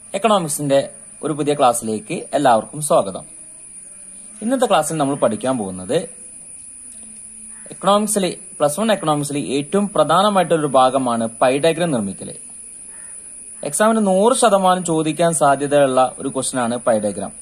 എക്കണോമിക്സിന്റെ ഒരു പുതിയ ക്ലാസ്സിലേക്ക് എല്ലാവർക്കും സ്വാഗതം ഇന്നത്തെ ക്ലാസ്സിൽ നമ്മൾ പഠിക്കാൻ പോകുന്നത് എക്കണോമിക്സിൽ പ്ലസ് വൺ എക്കണോമിക്സിൽ ഏറ്റവും പ്രധാനമായിട്ടൊരു ഭാഗമാണ് പൈഡഗ്രം നിർമ്മിക്കല് എക്സാമിന് നൂറ് ശതമാനം ചോദിക്കാൻ സാധ്യതയുള്ള ഒരു ക്വസ്റ്റ്യൻ ആണ് പൈഡഗ്രാം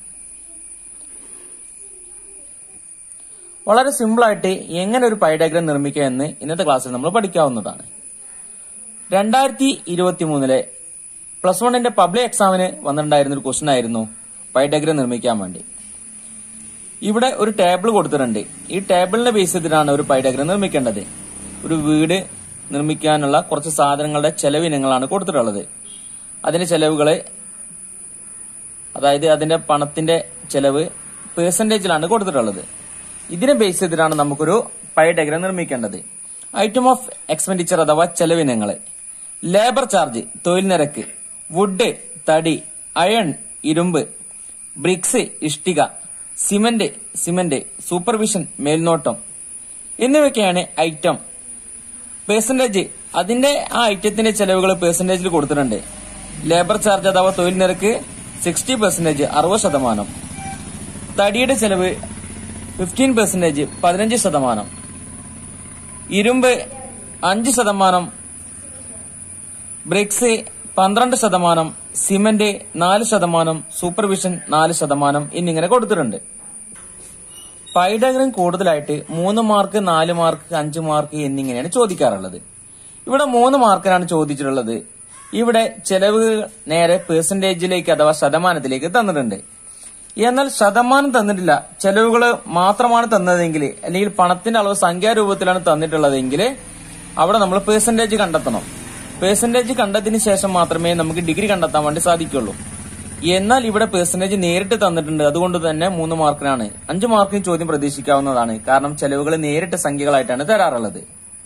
വളരെ സിമ്പിൾ ആയിട്ട് എങ്ങനെ ഒരു പൈഡഗ്രം നിർമ്മിക്കുക എന്ന് ഇന്നത്തെ ക്ലാസ്സിൽ നമ്മൾ പഠിക്കാവുന്നതാണ് രണ്ടായിരത്തി ഇരുപത്തി മൂന്നിലെ പ്ലസ് വണ്ണിന്റെ പബ്ലിക് എക്സാമിന് വന്നിട്ടുണ്ടായിരുന്ന ഒരു ക്വസ്റ്റൻ ആയിരുന്നു പൈഡഗ്രം നിർമ്മിക്കാൻ വേണ്ടി ഇവിടെ ഒരു ടേബിൾ കൊടുത്തിട്ടുണ്ട് ഈ ടേബിളിനെ ബേസ് ചെയ്തിട്ടാണ് ഒരു പൈഡഗ്രം നിർമ്മിക്കേണ്ടത് ഒരു വീട് നിർമ്മിക്കാനുള്ള കുറച്ച് സാധനങ്ങളുടെ ചെലവിനങ്ങളാണ് കൊടുത്തിട്ടുള്ളത് അതിന്റെ ചെലവുകള് അതായത് അതിന്റെ പണത്തിന്റെ ചെലവ് പേഴ്സൻറ്റേജിലാണ് കൊടുത്തിട്ടുള്ളത് ഇതിനെ ബേസ് ചെയ്തിട്ടാണ് നമുക്കൊരു പൈഡഗ്രം നിർമ്മിക്കേണ്ടത് ഐറ്റം ഓഫ് എക്സ്പെൻഡിച്ചർ അഥവാ ചെലവിനങ്ങള് ലേബർ ചാർജ് തൊഴിൽ നിരക്ക് വുഡ് തടി അയൺ ഇരുമ്പ് ബ്രിക്സ് ഇഷ്ടിക സിമന്റ് സിമന്റ് സൂപ്പർവിഷൻ മേൽനോട്ടം എന്നിവയൊക്കെയാണ് ഐറ്റം പേഴ്സൻറ്റേജ് അതിന്റെ ആ ഐറ്റത്തിന്റെ ചെലവുകൾ പേഴ്സൻറ്റേജിൽ കൊടുത്തിട്ടുണ്ട് ലേബർ ചാർജ് അഥവാ തൊഴിൽ നിരക്ക് സിക്സ്റ്റി പെർസെന്റേജ് അറുപത് ശതമാനം തടിയുടെ ചെലവ് ഫിഫ്റ്റീൻ പെർസെന്റേജ് പതിനഞ്ച് ശതമാനം ഇരുമ്പ് അഞ്ച് ശതമാനം ബ്രിക്സ് പന്ത്രണ്ട് ശതമാനം സിമന്റ് നാല് ശതമാനം സൂപ്പർവിഷൻ നാല് ശതമാനം എന്നിങ്ങനെ കൊടുത്തിട്ടുണ്ട് പൈഡഗ്രം കൂടുതലായിട്ട് മൂന്ന് മാർക്ക് നാല് മാർക്ക് അഞ്ച് മാർക്ക് എന്നിങ്ങനെയാണ് ചോദിക്കാറുള്ളത് ഇവിടെ മൂന്ന് മാർക്കിനാണ് ചോദിച്ചിട്ടുള്ളത് ഇവിടെ ചെലവ് നേരെ പേഴ്സന്റേജിലേക്ക് അഥവാ ശതമാനത്തിലേക്ക് തന്നിട്ടുണ്ട് എന്നാൽ ശതമാനം തന്നിട്ടില്ല ചെലവുകൾ മാത്രമാണ് തന്നതെങ്കിൽ അല്ലെങ്കിൽ പണത്തിന്റെ അളവ് സംഖ്യാരൂപത്തിലാണ് തന്നിട്ടുള്ളതെങ്കിൽ അവിടെ നമ്മൾ പേഴ്സന്റേജ് കണ്ടെത്തണം പേഴ്സന്റേജ് കണ്ടതിന് ശേഷം മാത്രമേ നമുക്ക് ഡിഗ്രി കണ്ടെത്താൻ വേണ്ടി സാധിക്കുള്ളൂ എന്നാൽ ഇവിടെ പേഴ്സന്റേജ് നേരിട്ട് തന്നിട്ടുണ്ട് അതുകൊണ്ട് തന്നെ മൂന്ന് മാർക്കിനാണ് അഞ്ചു മാർക്കിന് ചോദ്യം പ്രതീക്ഷിക്കാവുന്നതാണ് കാരണം ചെലവുകൾ നേരിട്ട് സംഖ്യകളായിട്ടാണ് തരാറുള്ളത്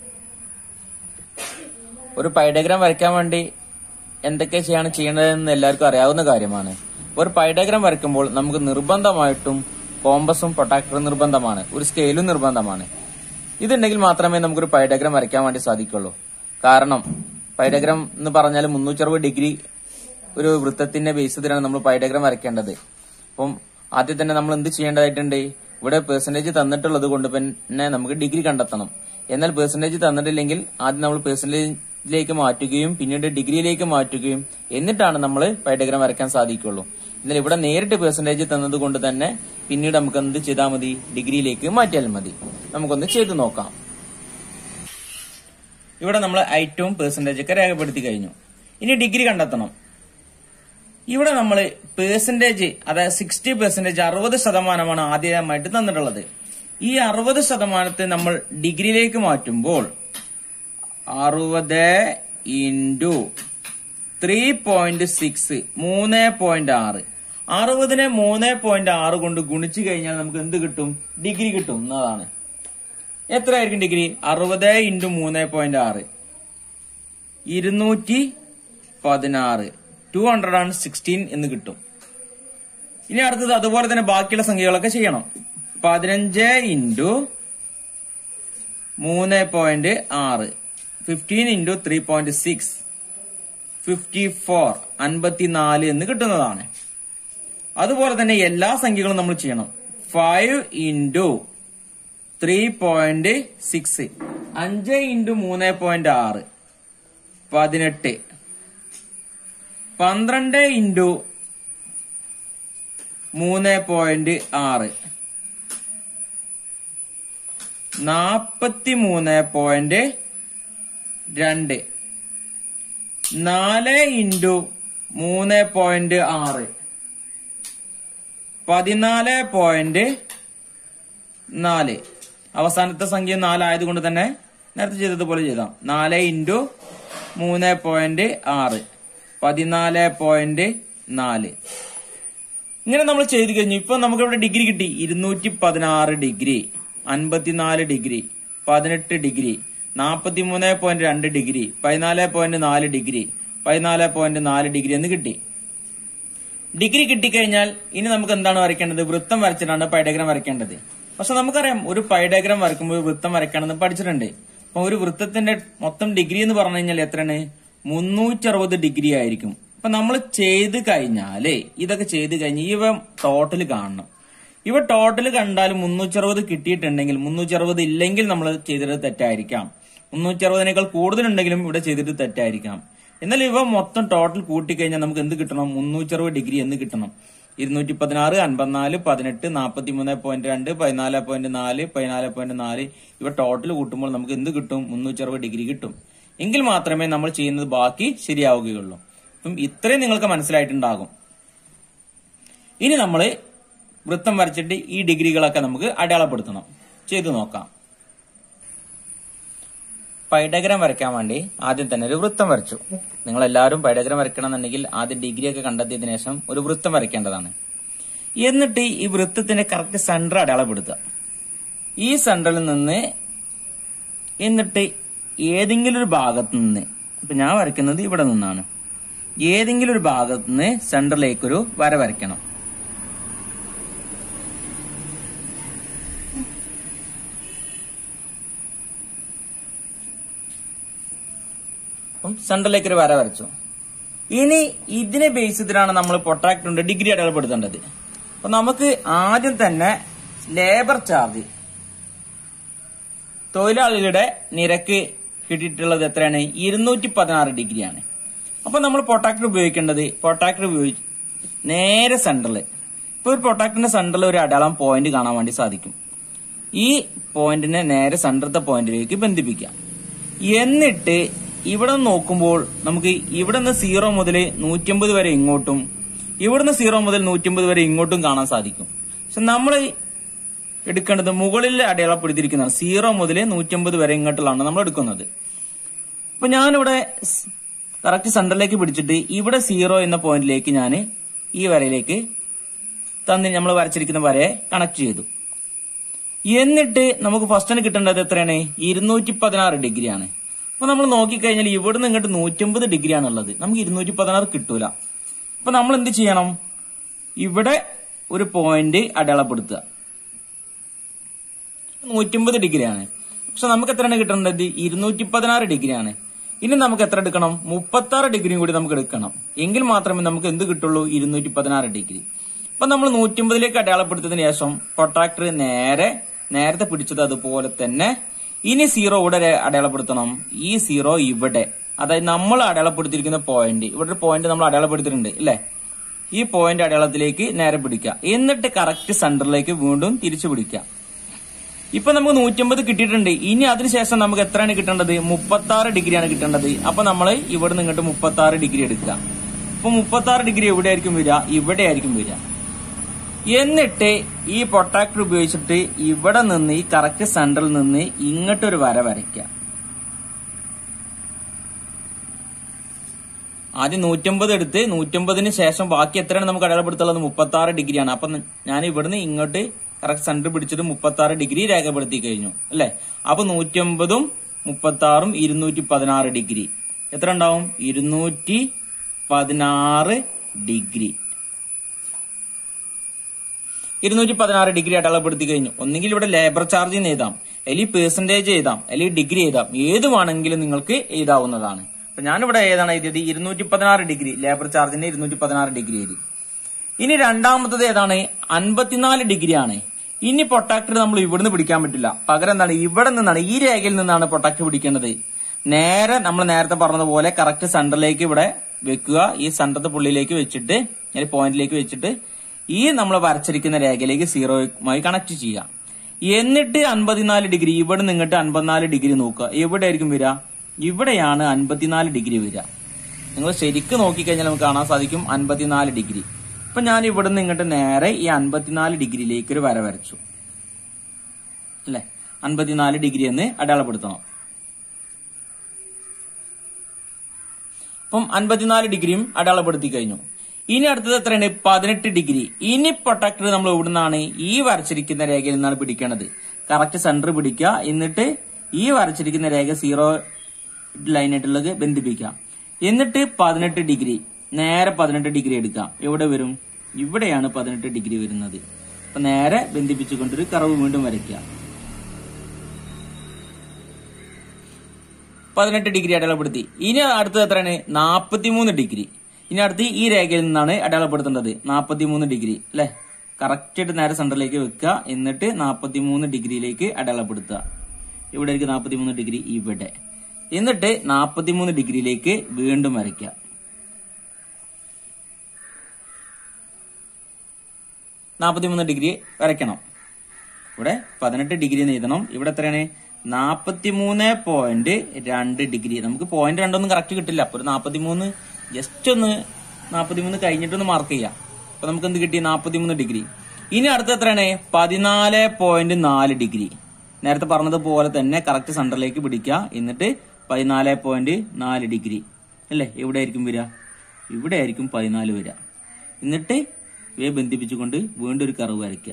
ഒരു പൈഡഗ്രാം വരയ്ക്കാൻ വേണ്ടി എന്തൊക്കെ ചെയ്യാണ് ചെയ്യേണ്ടതെന്ന് എല്ലാവർക്കും അറിയാവുന്ന കാര്യമാണ് ഒരു പൈഡഗ്രാം വരയ്ക്കുമ്പോൾ നമുക്ക് നിർബന്ധമായിട്ടും കോമ്പസും പ്രൊട്ടാക്ടറും നിർബന്ധമാണ് ഒരു സ്കെയിലും നിർബന്ധമാണ് ഇതുണ്ടെങ്കിൽ മാത്രമേ നമുക്കൊരു പൈഡഗ്രാം വരയ്ക്കാൻ വേണ്ടി സാധിക്കുള്ളൂ കാരണം പൈഡഗ്രാം എന്ന് പറഞ്ഞാൽ മുന്നൂറ്ററുപത് ഡിഗ്രി ഒരു വൃത്തത്തിന്റെ ബേസിലാണ് നമ്മൾ പൈഡഗ്രാം വരയ്ക്കേണ്ടത് അപ്പം ആദ്യം തന്നെ നമ്മൾ എന്ത് ചെയ്യേണ്ടതായിട്ടുണ്ട് ഇവിടെ പെർസെന്റേജ് തന്നിട്ടുള്ളത് കൊണ്ട് പിന്നെ നമുക്ക് ഡിഗ്രി കണ്ടെത്തണം എന്നാൽ പെർസെന്റേജ് തന്നിട്ടില്ലെങ്കിൽ ആദ്യം നമ്മൾ പെർസെന്റേജിലേക്ക് മാറ്റുകയും പിന്നീട് ഡിഗ്രിയിലേക്ക് മാറ്റുകയും എന്നിട്ടാണ് നമ്മൾ പൈഡഗ്രാം വരയ്ക്കാൻ സാധിക്കുള്ളൂ എന്നാൽ ഇവിടെ നേരിട്ട് പെർസെന്റേജ് തന്നത് കൊണ്ട് തന്നെ പിന്നീട് നമുക്ക് എന്ത് ചെയ്താൽ മതി ഡിഗ്രിയിലേക്ക് മാറ്റിയാൽ മതി നമുക്കൊന്ന് ചെയ്തു നോക്കാം ഇവിടെ നമ്മൾ ഐറ്റവും പെർസെന്റേജ് ഒക്കെ രേഖപ്പെടുത്തി കഴിഞ്ഞു ഇനി ഡിഗ്രി കണ്ടെത്തണം ഇവിടെ നമ്മൾ പേഴ്സന്റേജ് അതായത് സിക്സ്റ്റി പെർസെന്റേജ് അറുപത് ശതമാനമാണ് ആദ്യമായിട്ട് തന്നിട്ടുള്ളത് ഈ അറുപത് ശതമാനത്തെ നമ്മൾ ഡിഗ്രിയിലേക്ക് മാറ്റുമ്പോൾ അറുപത് ഇൻറ്റു ത്രീ പോയിന്റ് സിക്സ് മൂന്ന് പോയിന്റ് ആറ് അറുപതിനെ മൂന്ന് പോയിന്റ് ആറ് കൊണ്ട് ഗുണിച്ചു കഴിഞ്ഞാൽ നമുക്ക് എന്ത് കിട്ടും ഡിഗ്രി കിട്ടും എന്നതാണ് എത്രയായിരിക്കും ഡിഗ്രി അറുപത് ഇൻറ്റു മൂന്ന് പോയിന്റ് ആറ് ഇരുന്നൂറ്റി പതിനാറ് ടു ഹൺഡ്രഡ് ആൻഡ് സിക്സ്റ്റീൻ എന്ന് കിട്ടും ഇനി അടുത്തത് അതുപോലെ തന്നെ ബാക്കിയുള്ള സംഖ്യകളൊക്കെ ചെയ്യണം പതിനഞ്ച് ഇൻറ്റു മൂന്ന് പോയിന്റ് ആറ് fifteen into three point six fifty four അൻപത്തിനാല് എന്ന് കിട്ടുന്നതാണ് അതുപോലെ തന്നെ എല്ലാ സംഖ്യകളും നമ്മൾ ചെയ്യണം five into three point six അഞ്ച് ഇൻറ്റു മൂന്ന് പോയിന്റ് ആറ് പതിനെട്ട് പന്ത്രണ്ട് ഇൻറ്റു മൂന്ന് പോയിന്റ് ആറ് നാപ്പത്തി മൂന്ന് പോയിന്റ് രണ്ട് നാല് ഇൻറ്റു മൂന്ന് പോയിന്റ് ആറ് പതിനാല് പോയിന്റ് നാല് അവസാനത്തെ സംഖ്യ നാലായതുകൊണ്ട് തന്നെ നേരത്തെ ചെയ്തതുപോലെ ചെയ്താം നാല് ഇൻറ്റു മൂന്ന് പോയിന്റ് ആറ് പതിനാല് പോയിന്റ് നാല് ഇങ്ങനെ നമ്മൾ ചെയ്തു കഴിഞ്ഞു ഇപ്പൊ നമുക്ക് ഇവിടെ ഡിഗ്രി കിട്ടി ഇരുന്നൂറ്റി പതിനാറ് ഡിഗ്രി അൻപത്തിനാല് ഡിഗ്രി പതിനെട്ട് ഡിഗ്രി നാൽപ്പത്തി മൂന്ന് പോയിന്റ് രണ്ട് ഡിഗ്രി പതിനാല് പോയിന്റ് നാല് ഡിഗ്രി പതിനാല് പോയിന്റ് നാല് ഡിഗ്രി എന്ന് കിട്ടി ഡിഗ്രി കിട്ടിക്കഴിഞ്ഞാൽ ഇനി നമുക്ക് എന്താണ് വരയ്ക്കേണ്ടത് വൃത്തം വരച്ചിട്ടാണ് പൈഡഗ്രാം വരയ്ക്കേണ്ടത് പക്ഷെ നമുക്കറിയാം ഒരു പൈഡഗ്രാം വരയ്ക്കുമ്പോൾ വൃത്തം വരയ്ക്കണമെന്ന് പഠിച്ചിട്ടുണ്ട് അപ്പൊ ഒരു വൃത്തത്തിന്റെ മൊത്തം ഡിഗ്രി എന്ന് പറഞ്ഞു കഴിഞ്ഞാൽ എത്രയാണ് മുന്നൂറ്റി അറുപത് ഡിഗ്രി ആയിരിക്കും അപ്പൊ നമ്മൾ ചെയ്ത് കഴിഞ്ഞാല് ഇതൊക്കെ ചെയ്ത് കഴിഞ്ഞ് ഇവ ടോട്ടൽ കാണണം ഇവ ടോട്ടൽ കണ്ടാൽ മുന്നൂറ്ററുപത് കിട്ടിയിട്ടുണ്ടെങ്കിൽ മുന്നൂറ്ററുപത് ഇല്ലെങ്കിൽ നമ്മൾ ചെയ്തിട്ട് തെറ്റായിരിക്കാം മുന്നൂറ്ററുപതിനേക്കാൾ കൂടുതലുണ്ടെങ്കിലും ഇവിടെ ചെയ്തിട്ട് തെറ്റായിരിക്കാം എന്നാൽ ഇവ മൊത്തം ടോട്ടൽ കൂട്ടിക്കഴിഞ്ഞാൽ നമുക്ക് എന്ത് കിട്ടണം മുന്നൂറ്ററുപത് ഡിഗ്രി എന്ന് കിട്ടണം ഇരുന്നൂറ്റി പതിനാറ് അൻപത്തിനാല് പതിനെട്ട് നാൽപ്പത്തി മൂന്ന് പോയിന്റ് രണ്ട് പതിനാല് പോയിന്റ് നാല് പതിനാല് പോയിന്റ് നാല് ഇവ ടോട്ടൽ കൂട്ടുമ്പോൾ നമുക്ക് എന്ത് കിട്ടും മുന്നൂറ്ററുപത് ഡിഗ്രി കിട്ടും എങ്കിൽ മാത്രമേ നമ്മൾ ചെയ്യുന്നത് ബാക്കി ശരിയാവുകയുള്ളൂ അപ്പം ഇത്രയും നിങ്ങൾക്ക് മനസ്സിലായിട്ടുണ്ടാകും ഇനി നമ്മൾ വൃത്തം വരച്ചിട്ട് ഈ ഡിഗ്രികളൊക്കെ നമുക്ക് അടയാളപ്പെടുത്തണം ചെയ്തു നോക്കാം പൈഡഗ്രാം വരയ്ക്കാൻ വേണ്ടി ആദ്യം തന്നെ ഒരു വൃത്തം വരച്ചു നിങ്ങൾ എല്ലാവരും പൈഡഗ്രാം വരയ്ക്കണം എന്നുണ്ടെങ്കിൽ ആദ്യം ഡിഗ്രി ഒക്കെ കണ്ടെത്തിയതിനു ശേഷം ഒരു വൃത്തം വരയ്ക്കേണ്ടതാണ് എന്നിട്ട് ഈ വൃത്തത്തിന്റെ കറക്റ്റ് സെന്റർ അടയാളപ്പെടുത്തുക ഈ സെന്ററിൽ നിന്ന് എന്നിട്ട് ഏതെങ്കിലും ഒരു ഭാഗത്ത് നിന്ന് ഇപ്പൊ ഞാൻ വരയ്ക്കുന്നത് ഇവിടെ നിന്നാണ് ഏതെങ്കിലും ഒരു ഭാഗത്ത് നിന്ന് സെന്ററിലേക്കൊരു വര വരയ്ക്കണം അപ്പം സെന്ററിലേക്ക് ഒരു വര വരച്ചു ഇനി ഇതിനെ ബേസ് ചെയ്തിട്ടാണ് നമ്മൾ പൊട്ടാക്ടറിന്റെ ഡിഗ്രി അടയാളപ്പെടുത്തേണ്ടത് അപ്പൊ നമുക്ക് ആദ്യം തന്നെ ലേബർ ചാർജ് തൊഴിലാളികളുടെ നിരക്ക് കിട്ടിയിട്ടുള്ളത് എത്രയാണ് ഇരുന്നൂറ്റി പതിനാറ് ഡിഗ്രിയാണ് അപ്പൊ നമ്മൾ പൊട്ടാക്ടർ ഉപയോഗിക്കേണ്ടത് പൊട്ടാക്ടർ ഉപയോഗിച്ച് നേരെ സെന്ററിൽ ഇപ്പൊ ഒരു പൊട്ടാക്ടറിന്റെ സെന്ററിൽ ഒരു അടയാളം പോയിന്റ് കാണാൻ വേണ്ടി സാധിക്കും ഈ പോയിന്റിനെ നേരെ സെന്ററത്തെ പോയിന്റിലേക്ക് ബന്ധിപ്പിക്കാം എന്നിട്ട് ഇവിടെ നിന്ന് നോക്കുമ്പോൾ നമുക്ക് ഇവിടെ നിന്ന് സീറോ മുതൽ നൂറ്റമ്പത് വരെ ഇങ്ങോട്ടും ഇവിടുന്ന് സീറോ മുതൽ നൂറ്റമ്പത് വരെ ഇങ്ങോട്ടും കാണാൻ സാധിക്കും പക്ഷെ നമ്മൾ എടുക്കേണ്ടത് മുകളിൽ അടയാളപ്പെടുത്തിയിരിക്കുന്നതാണ് സീറോ മുതൽ നൂറ്റമ്പത് വരെ ഇങ്ങോട്ടുള്ളതാണ് നമ്മൾ എടുക്കുന്നത് അപ്പൊ ഞാനിവിടെ കറക്റ്റ് സെന്ററിലേക്ക് പിടിച്ചിട്ട് ഇവിടെ സീറോ എന്ന പോയിന്റിലേക്ക് ഞാൻ ഈ വരയിലേക്ക് തന്നി നമ്മൾ വരച്ചിരിക്കുന്ന വരയെ കണക്ട് ചെയ്തു എന്നിട്ട് നമുക്ക് ഫസ്റ്റിന് കിട്ടേണ്ടത് എത്രയാണ് ഇരുന്നൂറ്റി പതിനാറ് ഡിഗ്രിയാണ് അപ്പൊ നമ്മൾ നോക്കിക്കഴിഞ്ഞാൽ ഇവിടുന്ന് ഇങ്ങോട്ട് നൂറ്റമ്പത് ഡിഗ്രിയാണ് ഉള്ളത് നമുക്ക് ഇരുന്നൂറ്റി പതിനാറ് കിട്ടൂല അപ്പൊ നമ്മൾ എന്ത് ചെയ്യണം ഇവിടെ ഒരു പോയിന്റ് അടയാളപ്പെടുത്തുക നൂറ്റമ്പത് ഡിഗ്രിയാണ് പക്ഷെ നമുക്ക് എത്രയാണ് കിട്ടേണ്ടത് ഇരുന്നൂറ്റി പതിനാറ് ഡിഗ്രിയാണ് ഇനി നമുക്ക് എത്ര എടുക്കണം മുപ്പത്തി ആറ് ഡിഗ്രിയും കൂടി നമുക്ക് എടുക്കണം എങ്കിൽ മാത്രമേ നമുക്ക് എന്ത് കിട്ടുള്ളൂ ഇരുന്നൂറ്റി പതിനാറ് ഡിഗ്രി അപ്പൊ നമ്മൾ നൂറ്റമ്പതിലേക്ക് അടയാളപ്പെടുത്തതിന് ശേഷം പ്രൊട്രാക്ടർ നേരെ നേരത്തെ പിടിച്ചത് അതുപോലെ തന്നെ ഇനി സീറോ ഇവിടെ അടയാളപ്പെടുത്തണം ഈ സീറോ ഇവിടെ അതായത് നമ്മൾ അടയാളപ്പെടുത്തിയിരിക്കുന്ന പോയിന്റ് ഇവിടെ ഒരു പോയിന്റ് നമ്മൾ അടയാളപ്പെടുത്തിയിട്ടുണ്ട് അല്ലേ ഈ പോയിന്റ് അടയാളത്തിലേക്ക് നേരെ പിടിക്കുക എന്നിട്ട് കറക്റ്റ് സെന്ററിലേക്ക് വീണ്ടും തിരിച്ചു പിടിക്കുക ഇപ്പൊ നമുക്ക് നൂറ്റമ്പത് കിട്ടിയിട്ടുണ്ട് ഇനി അതിനുശേഷം നമുക്ക് എത്രയാണ് കിട്ടേണ്ടത് മുപ്പത്തി ആറ് ഡിഗ്രിയാണ് കിട്ടേണ്ടത് അപ്പൊ നമ്മൾ ഇവിടെ നിന്ന് ഇങ്ങോട്ട് മുപ്പത്തി ആറ് ഡിഗ്രി എടുക്കുക അപ്പൊ മുപ്പത്തി ആറ് ഡിഗ്രി എവിടെ ആയിരിക്കും വരിക ഇവിടെ ആയിരിക്കും വരിക എന്നിട്ട് ഈ പൊട്ടാക്ടർ ഉപയോഗിച്ചിട്ട് ഇവിടെ നിന്ന് ഈ കറക്റ്റ് സെന്ററിൽ നിന്ന് ഇങ്ങോട്ടൊരു വര വരയ്ക്കുക ആദ്യം നൂറ്റമ്പത് എടുത്ത് നൂറ്റമ്പതിന് ശേഷം ബാക്കി എത്രയാണ് നമുക്ക് അടയാളപ്പെടുത്തുള്ളത് മുപ്പത്തി ആറ് ഡിഗ്രിയാണ് അപ്പൊ ഞാൻ ഇവിടുന്ന് ഇങ്ങോട്ട് കറക്റ്റ് സെന്റർ പിടിച്ചത് മുപ്പത്തി ആറ് ഡിഗ്രി രേഖപ്പെടുത്തി കഴിഞ്ഞു അല്ലെ അപ്പൊ നൂറ്റമ്പതും മുപ്പത്തി ആറും ഇരുന്നൂറ്റി പതിനാറ് ഡിഗ്രി എത്ര ഉണ്ടാവും ഇരുന്നൂറ്റി പതിനാറ് ഡിഗ്രി ഇരുന്നൂറ്റി പതിനാറ് ഡിഗ്രി അടയാളപ്പെടുത്തി കഴിഞ്ഞു ഒന്നുകിൽ ഇവിടെ ലേബർ ചാർജ് എന്ന് എഴുതാം അല്ലെങ്കിൽ പേഴ്സന്റേജ് എഴുതാം അല്ലെങ്കിൽ ഡിഗ്രി എഴുതാം ഏത് വേണമെങ്കിലും നിങ്ങൾക്ക് എഴുതാവുന്നതാണ് അപ്പൊ ഞാനിവിടെ ഏതാണ് എഴുതിയത് ഇരുന്നൂറ്റി പതിനാറ് ഡിഗ്രി ലേബർ ചാർജിന്റെ ഇരുന്നൂറ്റി പതിനാറ് ഡിഗ്രി എഴുതി ഇനി രണ്ടാമത്തത് ഏതാണ് അൻപത്തിനാല് ഡിഗ്രിയാണ് ഇനി പൊട്ടാക്ടർ നമ്മൾ ഇവിടുന്ന് പിടിക്കാൻ പറ്റില്ല പകരം എന്താണ് ഇവിടെ നിന്നാണ് ഈ രേഖയിൽ നിന്നാണ് പൊട്ടാക്ടർ പിടിക്കേണ്ടത് നേരെ നമ്മൾ നേരത്തെ പറഞ്ഞതുപോലെ കറക്റ്റ് സെന്ററിലേക്ക് ഇവിടെ വെക്കുക ഈ സെന്ററത്തെ പുള്ളിയിലേക്ക് വെച്ചിട്ട് അല്ലെങ്കിൽ പോയിന്റിലേക്ക് വെച്ചിട്ട് ഈ നമ്മൾ വരച്ചിരിക്കുന്ന രേഖയിലേക്ക് സീറോയുമായി കണക്ട് ചെയ്യുക എന്നിട്ട് അൻപത്തിനാല് ഡിഗ്രി ഇവിടെ നിന്നിട്ട് അൻപത്തിനാല് ഡിഗ്രി നോക്കുക എവിടെ ആയിരിക്കും വരിക ഇവിടെയാണ് അൻപത്തിനാല് ഡിഗ്രി വരിക നിങ്ങൾ ശരിക്കും നോക്കിക്കഴിഞ്ഞാൽ നമുക്ക് കാണാൻ സാധിക്കും അൻപത്തിനാല് ഡിഗ്രി അപ്പൊ ഞാൻ ഇവിടെ നിന്ന് ഇങ്ങോട്ട് നേരെ ഈ അൻപത്തിനാല് ഡിഗ്രിയിലേക്ക് ഒരു വര വരച്ചു അല്ലെ അൻപത്തിനാല് ഡിഗ്രി എന്ന് അടയാളപ്പെടുത്തണം അപ്പം അൻപത്തിനാല് ഡിഗ്രിയും അടയാളപ്പെടുത്തി കഴിഞ്ഞു ഇനി അടുത്തത് എത്രയാണ് പതിനെട്ട് ഡിഗ്രി ഇനി പ്രൊട്ടക്ടർ നമ്മൾ എവിടുന്നാണ് ഈ വരച്ചിരിക്കുന്ന രേഖയിൽ നിന്നാണ് പിടിക്കേണ്ടത് കറക്റ്റ് സെന്റർ പിടിക്കുക എന്നിട്ട് ഈ വരച്ചിരിക്കുന്ന രേഖ സീറോ ലൈനായിട്ടുള്ളത് ബന്ധിപ്പിക്കാം എന്നിട്ട് പതിനെട്ട് ഡിഗ്രി നേരെ പതിനെട്ട് ഡിഗ്രി എടുക്കാം എവിടെ വരും ഇവിടെയാണ് പതിനെട്ട് ഡിഗ്രി വരുന്നത് അപ്പൊ നേരെ ബന്ധിപ്പിച്ചുകൊണ്ടൊരു കറവ് വീണ്ടും വരയ്ക്കുക പതിനെട്ട് ഡിഗ്രി അടയാളപ്പെടുത്തി ഇനി അടുത്തത് എത്രയാണ് നാൽപ്പത്തിമൂന്ന് ഡിഗ്രി ഇനി അടുത്ത് ഈ രേഖയിൽ നിന്നാണ് അടയാളപ്പെടുത്തേണ്ടത് 43 ഡിഗ്രി അല്ലെ കറക്റ്റ് ആയിട്ട് നേരെ സെന്ററിലേക്ക് വെക്കുക എന്നിട്ട് 43 ഡിഗ്രിയിലേക്ക് അടയാളപ്പെടുത്തുക ഇവിടെ ആയിരിക്കും 43 ഡിഗ്രി ഇവിടെ എന്നിട്ട് 43 ഡിഗ്രിയിലേക്ക് വീണ്ടും വരയ്ക്കുക നാൽപ്പത്തിമൂന്ന് ഡിഗ്രി വരയ്ക്കണം ഇവിടെ പതിനെട്ട് ഡിഗ്രി എന്ന് എഴുതണം ഇവിടെ എത്രയാണ് നാൽപ്പത്തിമൂന്ന് പോയിന്റ് രണ്ട് ഡിഗ്രി നമുക്ക് പോയിന്റ് രണ്ടൊന്നും കറക്റ്റ് കിട്ടില്ല അപ്പൊ ഒരു നാൽപ്പത്തിമൂന്ന് ജസ്റ്റ് ഒന്ന് നാൽപ്പത്തിമൂന്ന് കഴിഞ്ഞിട്ടൊന്ന് മാർക്ക് ചെയ്യാം അപ്പൊ നമുക്ക് എന്ത് കിട്ടി നാൽപ്പത്തിമൂന്ന് ഡിഗ്രി ഇനി അടുത്ത എത്രയാണ് പതിനാല് പോയിന്റ് നാല് ഡിഗ്രി നേരത്തെ പറഞ്ഞതുപോലെ തന്നെ കറക്റ്റ് സെന്ററിലേക്ക് പിടിക്കുക എന്നിട്ട് പതിനാല് പോയിന്റ് നാല് ഡിഗ്രി അല്ലേ എവിടെ ആയിരിക്കും വരിക ഇവിടെ ആയിരിക്കും പതിനാല് വരിക എന്നിട്ട് ഇവയെ ബന്ധിപ്പിച്ചുകൊണ്ട് വീണ്ടും ഒരു കർവ് വരയ്ക്കുക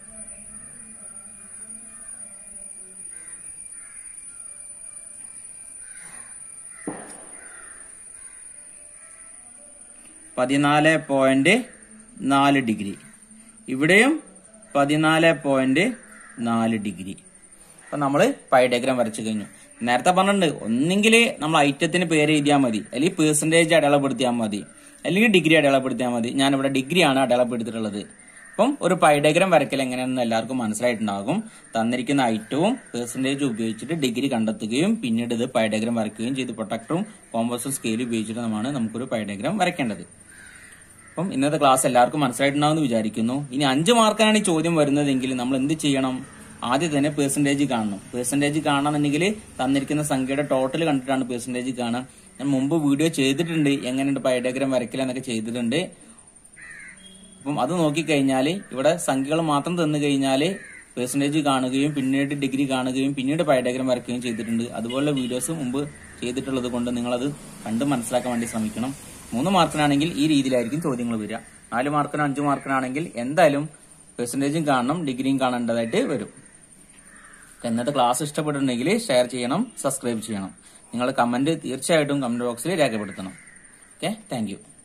പതിനാല് പോയിന്റ് നാല് ഡിഗ്രി ഇവിടെയും പതിനാല് പോയിന്റ് നാല് ഡിഗ്രി അപ്പൊ നമ്മള് പൈ ഡയഗ്രാം വരച്ചു കഴിഞ്ഞു നേരത്തെ പറഞ്ഞിട്ടുണ്ട് ഒന്നെങ്കിൽ നമ്മൾ ഐറ്റത്തിന് പേര് എഴുതിയാൽ മതി അല്ലെങ്കിൽ പേഴ്സൻറ്റേജ് അടയാളപ്പെടുത്തിയാൽ മതി അല്ലെങ്കിൽ ഡിഗ്രി അടയാളപ്പെടുത്തിയാൽ മതി ഞാനിവിടെ ഡിഗ്രിയാണ് അടയാളപ്പെടുത്തിയിട്ടുള്ളത് അപ്പം ഒരു പൈ ഡയഗ്രാം വരയ്ക്കൽ എങ്ങനെയാണെന്ന് എല്ലാവർക്കും മനസ്സിലായിട്ടുണ്ടാകും തന്നിരിക്കുന്ന ഐറ്റവും പേഴ്സൻറ്റേജ് ഉപയോഗിച്ചിട്ട് ഡിഗ്രി കണ്ടെത്തുകയും പിന്നീട് ഇത് പൈ ഡയഗ്രാം വരയ്ക്കുകയും ചെയ്ത് പ്രൊട്ടക്ടറും കോമ്പോസും സ്കെയിലും ഉപയോഗിച്ചിട്ടാണ് നമുക്കൊരു പൈ ഡയഗ്രാം വരയ്ക്കേണ്ടത് അപ്പം ഇന്നത്തെ ക്ലാസ് എല്ലാവർക്കും മനസ്സിലായിട്ടുണ്ടാവുമെന്ന് വിചാരിക്കുന്നു ഇനി അഞ്ച് മാർക്കാണ് ഈ ചോദ്യം വരുന്നതെങ്കിൽ നമ്മൾ എന്ത് ചെയ്യണം ആദ്യം തന്നെ പേഴ്സൻറ്റേജ് കാണണം പേഴ്സൻറ്റേജ് കാണണമെന്നുണ്ടെങ്കിൽ തന്നിരിക്കുന്ന സംഖ്യയുടെ ടോട്ടൽ കണ്ടിട്ടാണ് പേഴ്സൻറ്റേജ് കാണുക ഞാൻ മുമ്പ് വീഡിയോ ചെയ്തിട്ടുണ്ട് എങ്ങനെയുണ്ട് പൈഡയഗ്രാം വരയ്ക്കൽ എന്നൊക്കെ ചെയ്തിട്ടുണ്ട് അപ്പം അത് നോക്കിക്കഴിഞ്ഞാൽ ഇവിടെ സംഖ്യകൾ മാത്രം തന്നു കഴിഞ്ഞാൽ പേഴ്സൻറ്റേജ് കാണുകയും പിന്നീട് ഡിഗ്രി കാണുകയും പിന്നീട് പൈഡയഗ്രാം വരയ്ക്കുകയും ചെയ്തിട്ടുണ്ട് അതുപോലുള്ള വീഡിയോസ് മുമ്പ് ചെയ്തിട്ടുള്ളത് കൊണ്ട് നിങ്ങളത് കണ്ട് മനസ്സിലാക്കാൻ വേണ്ടി ശ്രമിക്കണം മൂന്ന് മാർക്കിനാണെങ്കിൽ ഈ രീതിയിലായിരിക്കും ചോദ്യങ്ങൾ വരിക നാല് മാർക്കിനോ അഞ്ച് മാർക്കിനാണെങ്കിൽ എന്തായാലും പെർസെൻറ്റേജും കാണണം ഡിഗ്രിയും കാണേണ്ടതായിട്ട് വരും ഇന്നത്തെ ക്ലാസ് ഇഷ്ടപ്പെട്ടിട്ടുണ്ടെങ്കിൽ ഷെയർ ചെയ്യണം സബ്സ്ക്രൈബ് ചെയ്യണം നിങ്ങൾ കമന്റ് തീർച്ചയായിട്ടും കമന്റ് ബോക്സിൽ രേഖപ്പെടുത്തണം ഓക്കെ താങ്ക്